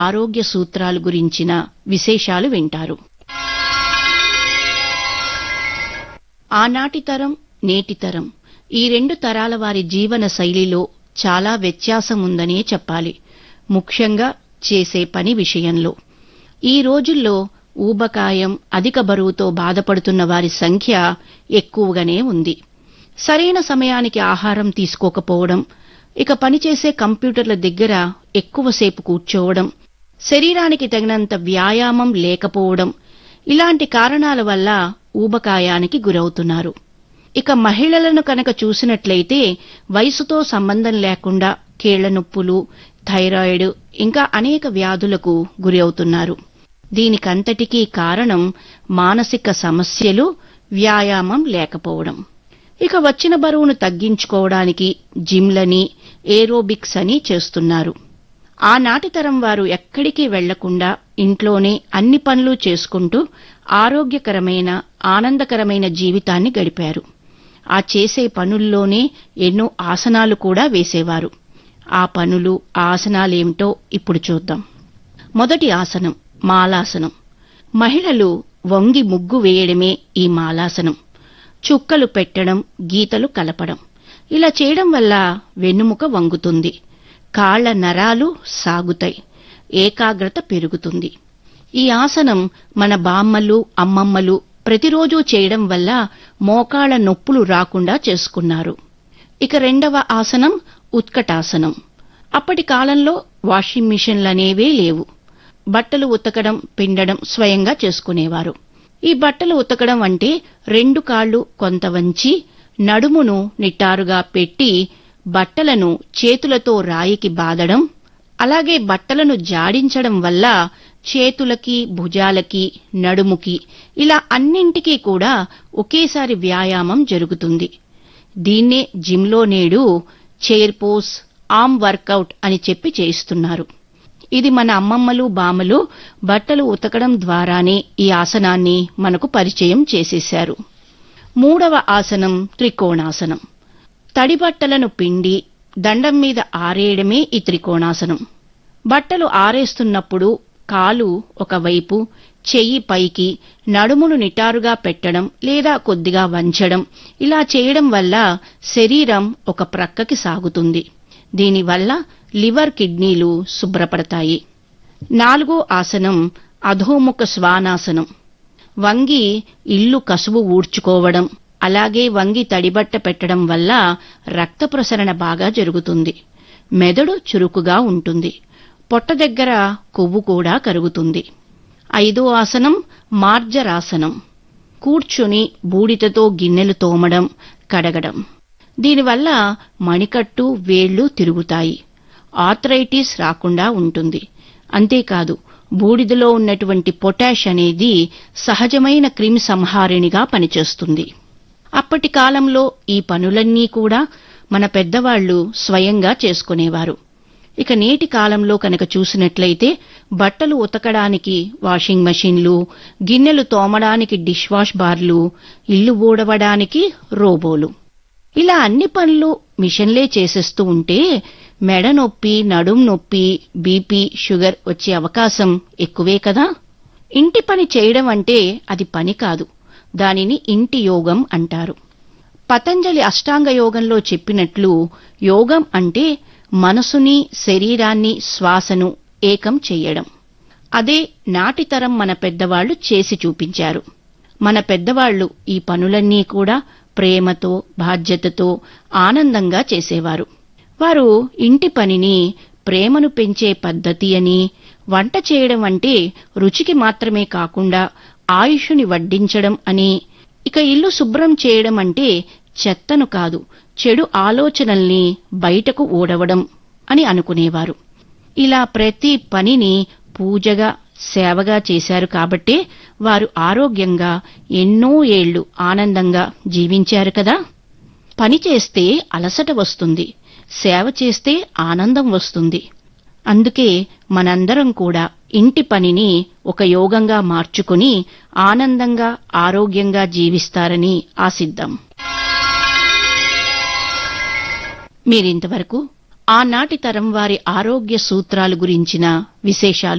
ఆరోగ్య సూత్రాలు గురించిన విశేషాలు వింటారు ఆనాటి తరం నేటి తరం ఈ రెండు తరాల వారి జీవన శైలిలో చాలా వ్యత్యాసం ఉందనే చెప్పాలి ముఖ్యంగా చేసే పని విషయంలో ఈ రోజుల్లో ఊబకాయం అధిక బరువుతో బాధపడుతున్న వారి సంఖ్య ఎక్కువగానే ఉంది సరైన సమయానికి ఆహారం తీసుకోకపోవడం ఇక పనిచేసే కంప్యూటర్ల దగ్గర ఎక్కువసేపు కూర్చోవడం శరీరానికి తగినంత వ్యాయామం లేకపోవడం ఇలాంటి కారణాల వల్ల ఊబకాయానికి గురవుతున్నారు ఇక మహిళలను కనుక చూసినట్లయితే వయసుతో సంబంధం లేకుండా కీళ్ల నొప్పులు థైరాయిడ్ ఇంకా అనేక వ్యాధులకు గురి అవుతున్నారు దీనికంతటికీ కారణం మానసిక సమస్యలు వ్యాయామం లేకపోవడం ఇక వచ్చిన బరువును తగ్గించుకోవడానికి జిమ్లని ఏరోబిక్స్ అని చేస్తున్నారు ఆనాటి తరం వారు ఎక్కడికి వెళ్లకుండా ఇంట్లోనే అన్ని పనులు చేసుకుంటూ ఆరోగ్యకరమైన ఆనందకరమైన జీవితాన్ని గడిపారు ఆ చేసే పనుల్లోనే ఎన్నో ఆసనాలు కూడా వేసేవారు ఆ పనులు ఆ ఆసనాలేమిటో ఇప్పుడు చూద్దాం మొదటి ఆసనం మాలాసనం మహిళలు వంగి ముగ్గు వేయడమే ఈ మాలాసనం చుక్కలు పెట్టడం గీతలు కలపడం ఇలా చేయడం వల్ల వెన్నుముక వంగుతుంది కాళ్ల నరాలు సాగుతాయి ఏకాగ్రత పెరుగుతుంది ఈ ఆసనం మన బామ్మలు అమ్మమ్మలు ప్రతిరోజూ చేయడం వల్ల మోకాళ్ల నొప్పులు రాకుండా చేసుకున్నారు ఇక రెండవ ఆసనం ఉత్కటాసనం అప్పటి కాలంలో వాషింగ్ మిషన్లనేవే లేవు బట్టలు ఉతకడం పిండడం స్వయంగా చేసుకునేవారు ఈ బట్టలు ఉతకడం అంటే రెండు కాళ్లు కొంత వంచి నడుమును నిట్టారుగా పెట్టి బట్టలను చేతులతో రాయికి బాదడం అలాగే బట్టలను జాడించడం వల్ల చేతులకి భుజాలకి నడుముకి ఇలా అన్నింటికీ కూడా ఒకేసారి వ్యాయామం జరుగుతుంది దీన్నే జిమ్లో నేడు చైర్ పోస్ ఆర్మ్ వర్కౌట్ అని చెప్పి చేయిస్తున్నారు ఇది మన అమ్మమ్మలు బామ్మలు బట్టలు ఉతకడం ద్వారానే ఈ ఆసనాన్ని మనకు పరిచయం చేసేశారు మూడవ ఆసనం త్రికోణాసనం తడి బట్టలను పిండి దండం మీద ఆరేయడమే ఈ త్రికోణాసనం బట్టలు ఆరేస్తున్నప్పుడు కాలు ఒకవైపు చెయ్యి పైకి నడుమును నిటారుగా పెట్టడం లేదా కొద్దిగా వంచడం ఇలా చేయడం వల్ల శరీరం ఒక ప్రక్కకి సాగుతుంది దీనివల్ల లివర్ కిడ్నీలు శుభ్రపడతాయి నాలుగో ఆసనం అధోముఖ శ్వానాసనం వంగి ఇల్లు కసువు ఊడ్చుకోవడం అలాగే వంగి తడిబట్ట పెట్టడం వల్ల రక్త ప్రసరణ బాగా జరుగుతుంది మెదడు చురుకుగా ఉంటుంది పొట్ట దగ్గర కొవ్వు కూడా కరుగుతుంది ఐదో ఆసనం మార్జరాసనం కూర్చుని బూడిదతో గిన్నెలు తోమడం కడగడం దీనివల్ల మణికట్టు వేళ్లు తిరుగుతాయి ఆర్థరైటిస్ రాకుండా ఉంటుంది అంతేకాదు బూడిదలో ఉన్నటువంటి పొటాష్ అనేది సహజమైన క్రిమి సంహారిణిగా పనిచేస్తుంది అప్పటి కాలంలో ఈ పనులన్నీ కూడా మన పెద్దవాళ్లు స్వయంగా చేసుకునేవారు ఇక నేటి కాలంలో కనుక చూసినట్లయితే బట్టలు ఉతకడానికి వాషింగ్ మెషిన్లు గిన్నెలు తోమడానికి డిష్ వాష్ బార్లు ఇల్లు ఊడవడానికి రోబోలు ఇలా అన్ని పనులు మిషన్లే చేసేస్తూ ఉంటే మెడ నొప్పి నడుం నొప్పి బీపీ షుగర్ వచ్చే అవకాశం ఎక్కువే కదా ఇంటి పని చేయడం అంటే అది పని కాదు దానిని ఇంటి యోగం అంటారు పతంజలి అష్టాంగ యోగంలో చెప్పినట్లు యోగం అంటే మనసుని శరీరాన్ని శ్వాసను ఏకం చెయ్యడం అదే నాటితరం మన పెద్దవాళ్లు చేసి చూపించారు మన పెద్దవాళ్లు ఈ పనులన్నీ కూడా ప్రేమతో బాధ్యతతో ఆనందంగా చేసేవారు వారు ఇంటి పనిని ప్రేమను పెంచే పద్ధతి అని వంట చేయడం అంటే రుచికి మాత్రమే కాకుండా ఆయుషుని వడ్డించడం అని ఇక ఇల్లు శుభ్రం చేయడం అంటే చెత్తను కాదు చెడు ఆలోచనల్ని బయటకు ఊడవడం అని అనుకునేవారు ఇలా ప్రతి పనిని పూజగా సేవగా చేశారు కాబట్టే వారు ఆరోగ్యంగా ఎన్నో ఏళ్లు ఆనందంగా జీవించారు కదా పని చేస్తే అలసట వస్తుంది సేవ చేస్తే ఆనందం వస్తుంది అందుకే మనందరం కూడా ఇంటి పనిని ఒక యోగంగా మార్చుకుని ఆనందంగా ఆరోగ్యంగా జీవిస్తారని ఆశిద్దాం మీరింతవరకు ఆనాటి తరం వారి ఆరోగ్య సూత్రాలు గురించిన విశేషాలు